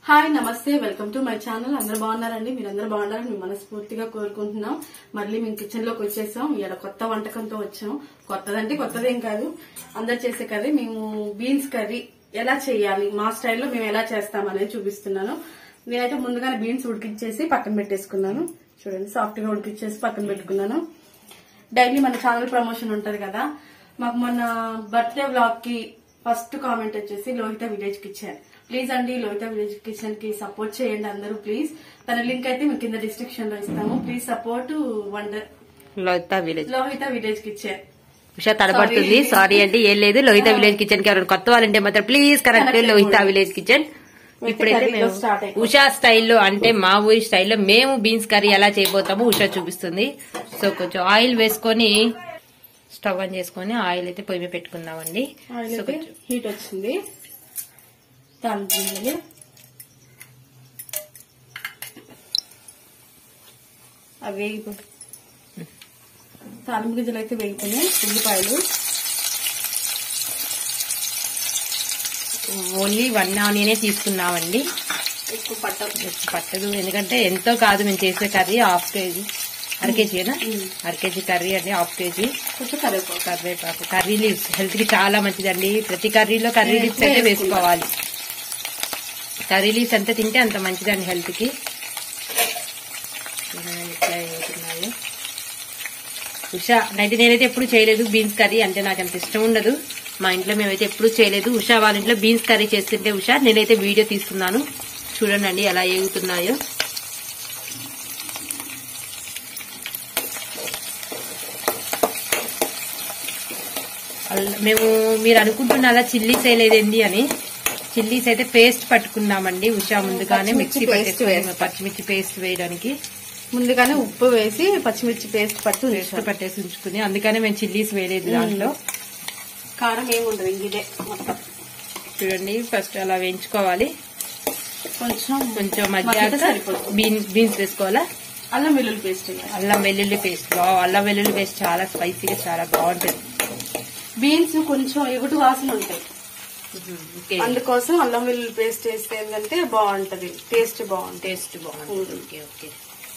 Hi నమస్తే welcome to my channel అందరూ బాగున్నారండి మీరు అందరూ బాగున్నారని మేము మనస్ఫూర్తిగా కోరుకుంటున్నాం మళ్ళీ మేము కిచెన్ లోకి వచ్చేసాం ఇక్కడ కొత్త వంటకంతో వచ్చాం కొత్తదంటే కొత్తదేం కాదు అందరు చేసే కర్రీ మేము బీన్స్ కర్రీ ఎలా చేయాలి మా స్టైల్లో మేము ఎలా చేస్తాం అనేది చూపిస్తున్నాను నేనైతే ముందుగానే బీన్స్ ఉడికిచ్చేసి పక్కన పెట్టేసుకున్నాను చూడండి సాఫ్ట్ గా ఉడికిచ్చేసి పక్కన పెట్టుకున్నాను డైలీ మన ఛానల్ ప్రమోషన్ ఉంటది కదా మాకు మొన్న బర్త్డే బ్లాగ్ కి ఫస్ట్ కామెంట్ వచ్చేసి లోహిత విలేజ్ కిచెన్ ప్లీజ్ అండి లోహిత విలేజ్ కిచెన్ కి సపోర్ట్ చేయండి అందరూ ప్లీజ్ తన లింక్ అయితే మీకు కింద డిస్క్రిప్షన్ లో ఇస్తాము please support wonder Lohitha village Lohitha village kitchen Usha తడబడుతుంది సారీ అండి ఏం లేదు లోహిత విలేజ్ కిచెన్ కి ఎవరైనా కొత్త వాళ్ళంటే మాత్రం ప్లీజ్ కరెక్ట్ Connect లోహిత అయిపోండి. విలేజ్ కిచెన్ ఇప్పుడైతే కర్రీలో మేము start అయిపోతాం. ఉషా స్టైల్లో అంటే మా ఊరి స్టైల్లో మేము బీన్స్ కర్రీ ఎలా చేయబోతామో ఉషా చూపిస్తుంది సో కొంచెం ఆయిల్ వేసుకొని స్టవ్ ఆన్ చేసుకొని ఆయిల్ అయితే పొయ్యి మీద పెట్టుకుందామండి ఆయిల్ సో అయితే కొంచెం హీట్ వచ్చింది తాలింపు గింజలు అవి వేగిపో తాలింపు గింజలు అయితే వేగిపోయినాయి ఉల్లిపాయలు ఓన్లీ వన్ ఆనియనే తీసుకున్నామండి ఎక్కువ పట్టదు ఎక్కువ పట్టదు ఎందుకంటే ఎంతో కాదు మేము చేసే కర్రీ హాఫ్ కేజీ అర కేజీ కదా మ్మ్. అర కేజీ కర్రీ అండి హాఫ్ కేజీ కొంచెం కరివేపాకు కరివేపాకు కర్రీ లీవ్స్ హెల్త్ కి చాలా మంచిదండి ప్రతి కర్రీలో కర్రీ నేను లీవ్స్ అయితే ఎక్కువ వేసుకోవాలి కర్రీ లీవ్స్ ఎంత తింటే అంత మంచిదండి హెల్త్ కి చూడండి ఎట్లా వేగుతున్నాయో. ఉషా అయితే నేనైతే ఎప్పుడు చేయలేదు బీన్స్ కర్రీ అంటే నాకు అంత ఇష్టం ఉండదు మా ఇంట్లో మేమైతే ఎప్పుడు చేయలేదు ఉషా వాళ్ళ ఇంట్లో బీన్స్ కర్రీ చేస్తుంటే ఉషా నేనైతే వీడియో తీస్తున్నాను చూడండి ఎలా ఏగుతున్నాయో అల్ల- మేము మీరు అనుకుంటున్న అలా చిల్లీస్ వేయలేదండి అని చిల్లీస్ అయితే పేస్ట్ పట్టుకున్నామండి ఉషా ముందుగానే పచ్చిమిర్చి మిక్సీ paste పట్టేసుకుని వేస్తాం. పచ్చిమిర్చి పేస్ట్ వేయడానికి ముందుగానే ఉప్పు వేసి పచ్చిమిర్చి పేస్ట్ పట్టు పేస్ట్ పట్టేసి ఉంచుకుని అందుకనే మేము చిల్లీస్ వేయలేదు దాంట్లో కారం ఏమి ఉండదు ఇంక ఇదే మొత్తం చూడండి ఫస్ట్ అలా వేయించుకోవాలి కొంచెం కొంచెం మగ్గితే మధ్యాక సరిపోతుంది బీన్ బీన్స్ వేసుకోవాలా అల్లం వెల్లుల్లి పేస్ట్ వేయాలి అల్లం వెల్లుల్లి పేస్ట్ వావ్, అల్లం వెల్లుల్లి పేస్ట్ చాలా స్పైసీగా చాలా బాగుంటుంది బీన్స్ కొంచెం ఎగుటు వాసన ఉంటాయి ఓకే అందుకోసం అల్లం వెల్లుల్లి పేస్ట్ వేస్తే ఏంటంటే బాగుంటది టేస్ట్ బాగుంటది టేస్ట్ బాగుంటుంది ఓకే ఓకే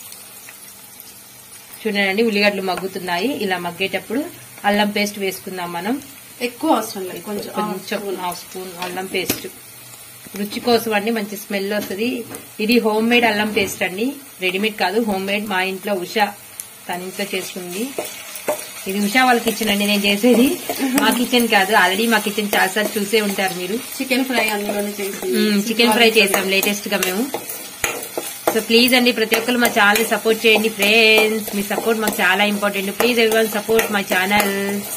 చూడండి ఉల్లిగడ్డలు మగ్గుతున్నాయి ఇలా మగ్గేటప్పుడు అల్లం పేస్ట్ వేసుకుందాం మనం ఎక్కువ అవసరం లేదు కొంచెం కొంచెం హాఫ్ స్పూన్ అల్లం పేస్ట్ రుచి కోసం అండి మంచి స్మెల్ వస్తుంది ఇది హోమ్ మేడ్ అల్లం పేస్ట్ అండి రెడీమేడ్ కాదు హోమ్ మేడ్ మా ఇంట్లో ఉషా తన ఇంట్లో చేసుకుంది ఇది ఉషా వాళ్ళ కిచెన్ అండి నేను చేసేది మా కిచెన్ కాదు ఆల్రెడీ మా కిచెన్ చాలాసార్లు చూసే ఉంటారు మీరు చికెన్ ఫ్రై అందులోనే చేసి చికెన్ ఫ్రై చేసాం లేటెస్ట్ గా మేము సో ప్లీజ్ అండి ప్రతి ఒక్కరు మా ఛానల్ సపోర్ట్ చేయండి ఫ్రెండ్స్ మీ సపోర్ట్ మాకు చాలా ఇంపార్టెంట్ ప్లీజ్ ఎవరి సపోర్ట్ మై ఛానల్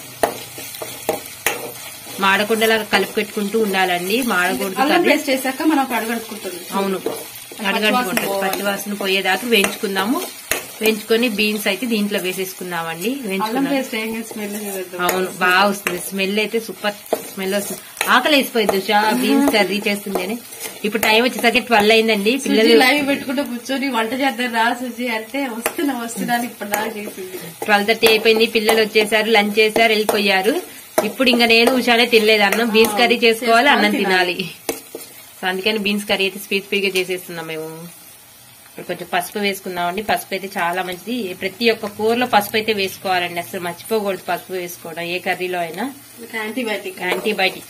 మాడకుండలా కలిపి పెట్టుకుంటూ ఉండాలండి మాడకూడదు అల్లం కర్రీ పేస్ట్ చేశాక మనం కడగడుకుంటుంది అవును అడగంటుకుంటుంది పోవాలి. పచ్చివాసన పోయేదాకా వేయించుకుందాము వేయించుకొని బీన్స్ అయితే దీంట్లో వేసేసుకుందామండి అల్లం వేయించుకున్నాం పేస్ట్ ఏం స్మెల్ అవును బాగా వస్తుంది స్మెల్ అయితే సూపర్ స్మెల్ వస్తుంది ఆకలి వేసిపోయింది ఉషా బీన్స్ కర్రీ చేస్తుందని ఇప్పుడు టైం వచ్చేసరికి ట్వెల్వ్ అయిందండి పిల్లలు పిల్లలు లైవ్ పెట్టుకుంటూ కూర్చొని వంట చేద్దాం రా సుజి అంటే వస్తున్నా వస్తున్నా అని ఇప్పుడు దాకా చేసింది ట్వెల్వ్ థర్టీ అయిపోయింది పిల్లలు వచ్చేసారు లంచ్ చేశారు వెళ్ళిపోయారు ఇప్పుడు ఇంకా నేను ఉషానే తినలేదు అన్నం బీన్స్ కర్రీ చేసుకోవాలి అన్నం తినాలి సో అందుకని బీన్స్ కర్రీ అయితే స్పీడ్ స్పీడ్ గా చేసేస్తున్నాం మేము ఇప్పుడు కొంచెం పసుపు వేసుకుందామండి పసుపు అయితే చాలా మంచిది ప్రతి ఒక్క కూరలో పసుపు అయితే వేసుకోవాలండి అసలు మర్చిపోకూడదు పసుపు వేసుకోవడం ఏ కర్రీలో అయినా యాంటీబయాటిక్ యాంటీబయాటిక్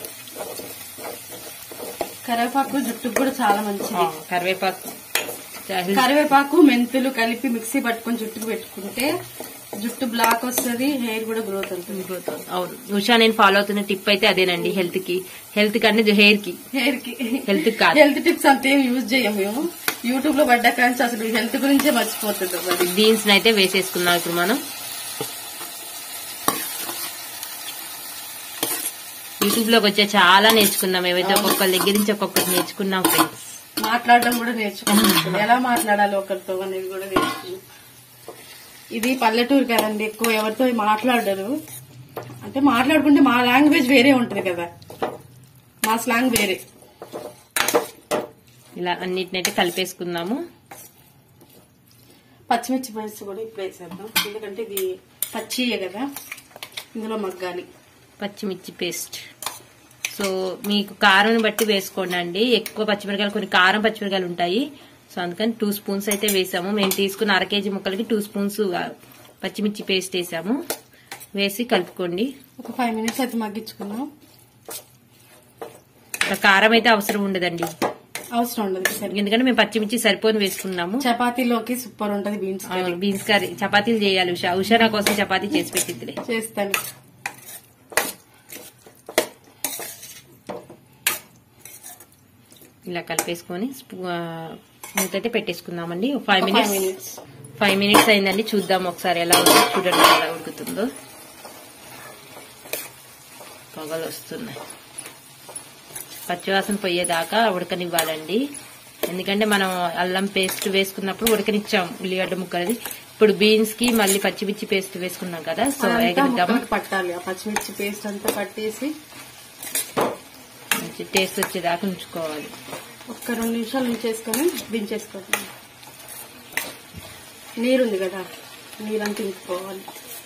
కరివేపాకు జుట్టుకు కూడా చాలా మంచిది కరివేపాకు చాలా కరివేపాకు మెంతులు కలిపి మిక్సీ పట్టుకొని జుట్టుకు పెట్టుకుంటే జుట్టు బ్లాక్ వస్తుంది హెయిర్ కూడా గ్రోత్ అవుతుంది అవును ఉషా నేను ఫాలో అవుతున్న టిప్ అయితే అదేనండి హెల్త్ కి హెల్త్ కంటే హెయిర్ కి హెయిర్ కి హెల్త్ కాదు హెల్త్ టిప్స్ అంతా ఏం యూజ్ చేయం మేము యూట్యూబ్ లో పడ్డా కానీ అసలు హెల్త్ గురించే మర్చిపోతుంది మరి బీన్స్ అయితే వేసేసుకుందాం ఇప్పుడు మనం యూట్యూబ్ లోకి వచ్చే చాలా నేర్చుకున్నాం ఏవైతే ఒక్కొక్కరి దగ్గర నుంచి ఒక్కొక్కటి నేర్చుకున్నాం ఫ్రెండ్స్ మాట్లాడడం కూడా నేర్చుకున్నాం ఎలా మాట్లాడాలి ఒకరితో అనేది కూడా నేర్చుకున్నాం ఇది పల్లెటూరు కదండి ఎక్కువ ఎవరితో మాట్లాడరు అంటే మాట్లాడుకుంటే మా లాంగ్వేజ్ వేరే ఉంటది కదా మా స్లాంగ్ వేరే ఇలా అన్నిటినైతే కలిపేసుకుందాము పచ్చిమిర్చి పేస్ట్ కూడా ఇప్పుడు వేసేద్దాం ఎందుకంటే ఇది పచ్చియే కదా ఇందులో మగ్గాలి పచ్చిమిర్చి పేస్ట్ సో మీకు కారం బట్టి వేసుకోండి అండి ఎక్కువ పచ్చిమిరకాయలు కొన్ని కారం పచ్చిమిరకాయలు ఉంటాయి సో అందుకని టూ స్పూన్స్ అయితే వేసాము మేము తీసుకున్న అర కేజీ ముక్కలకి టూ స్పూన్స్ పచ్చిమిర్చి పేస్ట్ వేసాము వేసి కలుపుకోండి ఒక ఫైవ్ మినిట్స్ అయితే మగ్గించుకున్నాం ఇక్కడ కారం అయితే అవసరం ఉండదండి అవసరం ఉండదు సరే ఎందుకంటే మేము పచ్చిమిర్చి సరిపోని వేసుకున్నాము చపాతీలోకి సూపర్ ఉంటది బీన్స్ కర్రీ బీన్స్ కర్రీ చపాతీలు చేయాలి ఉషా ఉషా నా కోసం చపాతీ చేసి పెట్టిద్దిలే చేస్తాను ఇలా కలిపేసుకొని స్పూ- ఆ, మూత అయితే పెట్టేసుకుందామండి five five minutes minutes five minutes అయిందండి చూద్దాం ఒకసారి ఎలా ఉందో చూడండి ఎలా ఉడుకుతుందో పొగలు వస్తున్నాయి పచ్చివాసన పోయేదాకా ఉడకనివ్వాలండి ఎందుకంటే మనం అల్లం పేస్ట్ వేసుకున్నప్పుడు ఉడకనిచ్చాం ఉల్లిగడ్డ ముక్కలది ఇప్పుడు బీన్స్ కి మళ్ళీ పచ్చిమిర్చి పేస్ట్ వేసుకున్నాం కదా సో అదంతా ఎగిద్దాము ముక్కలకు పట్టాలి ఆ పచ్చిమిర్చి పేస్ట్ అంతా పట్టేసి మంచి టేస్ట్ వచ్చేదాకా ఉంచుకోవాలి ఒక్క రెండు నిమిషాలు ఉంచేసుకొని దించేసుకోవాలి నీరుంది కదా నీరంతా ఇంకిపోవాలి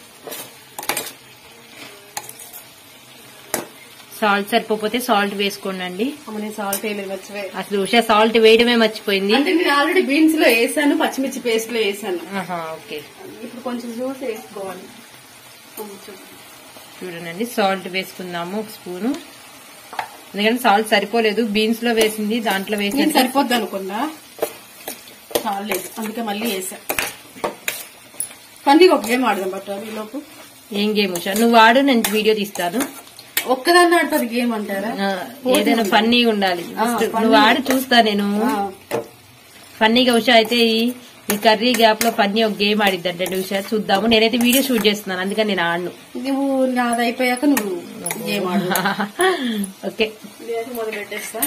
సాల్ట్ సరిపోతే సాల్ట్ వేసుకోండి అండి అమ్మ నేను సాల్ట్ వేయలేదు మర్చిపోయి అసలు ఉషా సాల్ట్ వేయడమే మర్చిపోయింది అంటే నేను ఆల్రెడీ బీన్స్ లో వేసాను పచ్చిమిర్చి పేస్ట్ లో వేసాను ఆహా, ఓకే ఇప్పుడు కొంచెం చూసి వేసుకోవాలి కొంచెం. చూడండి సాల్ట్ వేసుకుందాము ఒక స్పూను ఎందుకంటే సాల్ట్ సరిపోలేదు బీన్స్ లో వేసింది దాంట్లో నేను వేసింది సరిపోద్ది అనుకున్నా చాలేదు అందుకే మళ్ళీ వేసా పందికి ఒక గేమ్ ఆడదాం బట్ట ఈలోపు ఏం గేమ్ ఉషా నువ్వు ఆడు నేను వీడియో తీస్తాను ఒక్కదాన్ని ఆడుతుంది గేమ్ అంటారా ఆ, ఏదైనా ఫన్నీగా ఉండాలి ఆ, నువ్వు ఆడు చూస్తా నేను ఆ, ఫన్నీగా ఉషా అయితే ఈ- ఈ కర్రీ గ్యాప్ లో ఫన్నీ ఒక గేమ్ ఆడిద్దంటే ఉషా చూద్దాము నేనైతే వీడియో షూట్ చేస్తున్నాను అందుకని నేను ఆడను నువ్వు నాది అయిపోయాక నువ్వు గేమ్ ఆడు ఓకే ఇదైతే మొదలు పెట్టేస్తా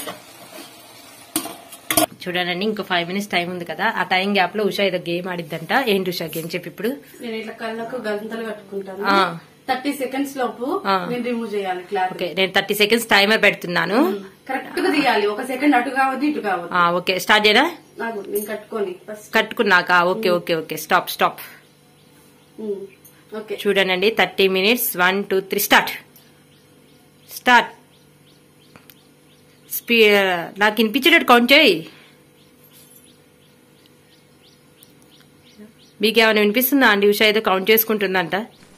చూడండి ఇంకో ఫైవ్ మినిట్స్ టైం ఉంది కదా ఆ టైం గ్యాప్ లో ఉషా ఏదో గేమ్ ఆడిద్దంట ఏంటి ఉషా గేమ్ చెప్పి ఇప్పుడు నేను ఇట్లా కళ్ళకు గంతలు కట్టుకుంటాను ఆ. థర్టీ సెకండ్స్ లోపు ఆ. నేను రిమూవ్ చేయాలి క్లాత్ ఓకే నేను థర్టీ సెకండ్స్ టైమర్ పెడుతున్నాను కరెక్ట్ గా తీయాలి ఒక సెకండ్ అటు కావద్దు ఇటు కావద్దు ఆ, ఓకే స్టార్ట్ చేయనా నాకు నేను కట్టుకొని ఫస్ట్ కట్టుకున్నాక okay okay okay stop stop okay చూడండి thirty minutes one two three start start స్పీ నాకు వినిపించేటట్టు కౌంట్ చేయి మీకు ఏమైనా వినిపిస్తుందా అండి ఉషా ఏదో కౌంట్ చేసుకుంటుందంట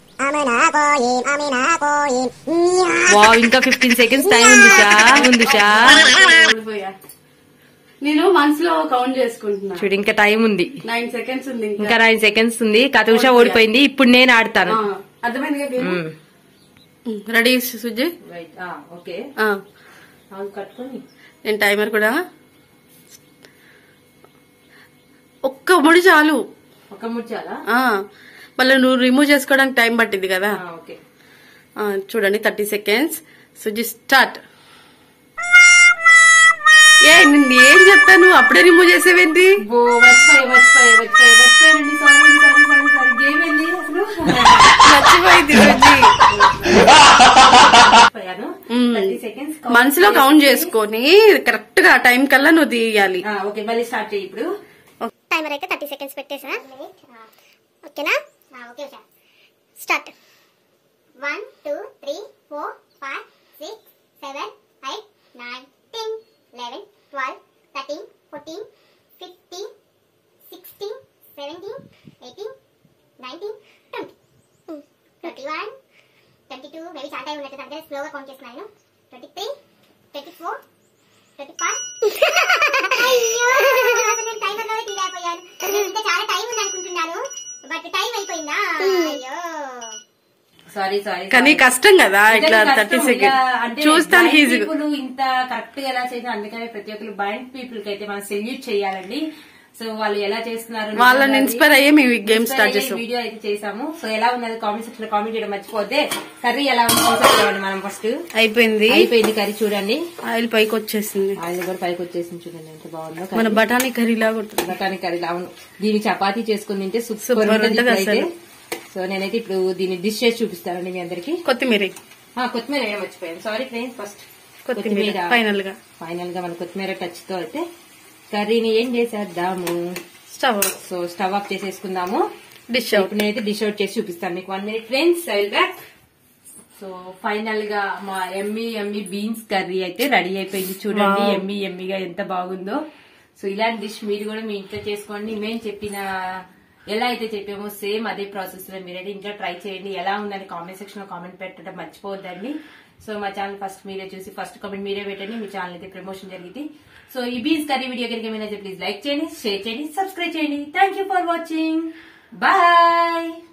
వా ఇంకా ఫిఫ్టీన్ సెకండ్స్ టైం ఉంది ఉషా ఉంది ఉషా ఓడిపోయా నేను మనసులో కౌంట్ చేసుకుంటున్నా చూడు ఇంకా టైం ఉంది నైన్ సెకండ్స్ ఉంది ఇంకా ఇంకా నైన్ సెకండ్స్ ఉంది కథ ఉషా ఓడిపోయింది ఇప్పుడు నేను ఆడతాను ఆ, అర్థమైంది కదా మ్మ్. రెడీ సుజయ్ ఓకే ఆ, కట్టుకొని నేను టైమర్ కూడా ఒక్క ముడి చాలు ఒక ముచ్చాలా ఆ, మళ్ళీ నువ్వు రిమూవ్ చేసుకోవడానికి టైం పట్టింది కదా ఓకే ఆ, చూడండి థర్టీ సెకండ్స్ సుజి స్టార్ట్ ఏ నిన్ను ఏం చెప్పాను అప్పుడే రిమూవ్ చేసేవేంటి ఓ మర్చిపోయి మర్చిపోయి మర్చిపోయి మర్చిపోయానండి sorry sorry sorry sorry game ఏంది అసలు మర్చిపోయింది సుజి మర్చిపోయాను మ్మ్. థర్టీ సెకండ్స్ మనసులో కౌంట్ చేసుకొని కరెక్ట్ గా టైం కల్లా నువ్వు తీయాలి ఓకే మళ్ళీ స్టార్ట్ చేయి ఇప్పుడు టైమర్ అయితే థర్టీ సెకండ్స్ పెట్టేసా ఓకేనా okay start one two three four five six seven eight nine ten eleven twelve thirteen fourteen fifteen sixteen seventeen eighteen nineteen twenty twenty one twenty two maybe చాలా time ఉన్నట్టు అంటే స్లోగా count చేస్తున్నాను twenty three twenty four twenty five అయ్యో అసలు నేను timer లోనే తీయలేకపోయాను నేను ఇంకా చాలా టైం ఉంది అనుకుంటున్నాను బట్ టైం అయిపోయిందా అయ్యో సారీ సారీ కానీ కష్టం కదా ఇట్లా థర్టీ సెకండ్ చూస్తానికి ఈజీ ఇంత కరెక్ట్ గా ఎలా చేసిన అందుకనే ప్రతి ఒక్కరు బైండ్ పీపుల్ కి అయితే మనం సెల్యూట్ చేయాలండి సో వాళ్ళు ఎలా చేస్తున్నారు వాళ్ళని ఇన్స్పైర్ అయ్యే మేము ఈ గేమ్ స్టార్ట్ Inspire చేసాం అయ్యే వీడియో అయితే చేసాము సో ఎలా ఉన్నది కామెంట్ సెక్షన్ లో కామెంట్ చేయడం మర్చిపోతే కర్రీ ఎలా ఉంది చూసేద్దామండి మనం ఫస్ట్ అయిపోయింది అయిపోయింది కర్రీ చూడండి ఆయిల్ పైకి వచ్చేసింది ఆయిల్ కూడా పైకి వచ్చేసింది చూడండి ఎంత బాగుందో మన బఠానీ కర్రీ లాగా ఉంటుంది బఠానీ కర్రీ అవును దీన్ని చపాతీ చేసుకుని తింటే Super సూపర్ ఉంటుంది ఉంటుంది ఇప్పుడైతే. అసలు. సో నేనైతే ఇప్పుడు దీన్ని డిష్ చేసి చూపిస్తానండి మీ అందరికి కొత్తిమీర కొత్తిమీర వేయడం మర్చిపోయాను సారీ ఫ్రెండ్స్ ఫస్ట్ కొత్తిమీర ఫైనల్ గా ఫైనల్ గా మన కొత్తిమీర టచ్ తో అయితే కర్రీని ఏం చేసేద్దాము స్టవ్ సో స్టవ్ ఆఫ్ చేసేసుకుందాము డిష్ అవుట్ ఇప్పుడు నేనైతే డిష్ అవుట్ చేసి చూపిస్తాను మీకు one minute friends I will back so final గా మా ఎమ్మి ఎమ్మి బీన్స్ కర్రీ అయితే రెడీ అయిపోయింది చూడండి Wow. ఎమ్మి ఎమ్మిగా ఎంత బాగుందో సో ఇలాంటి డిష్ మీరు కూడా మీ ఇంట్లో చేసుకోండి మేము చెప్పిన ఎలా అయితే చెప్పామో సేమ్ అదే ప్రాసెస్ లో మీరైతే ఇంట్లో ట్రై చేయండి ఎలా ఉందని కామెంట్ సెక్షన్ లో కామెంట్ పెట్టడం మర్చిపోవద్దండి సో మా ఛానల్ ఫస్ట్ మీరే చూసి ఫస్ట్ కామెంట్ మీరే పెట్టండి మీ ఛానల్ అయితే ప్రమోషన్ జరిగింది సో ఈ బీన్స్ కర్రీ వీడియో కనుక ఏమైనా ప్లీజ్ లైక్ చేయండి షేర్ చేయండి సబ్స్క్రైబ్ చేయండి thank you for watching bye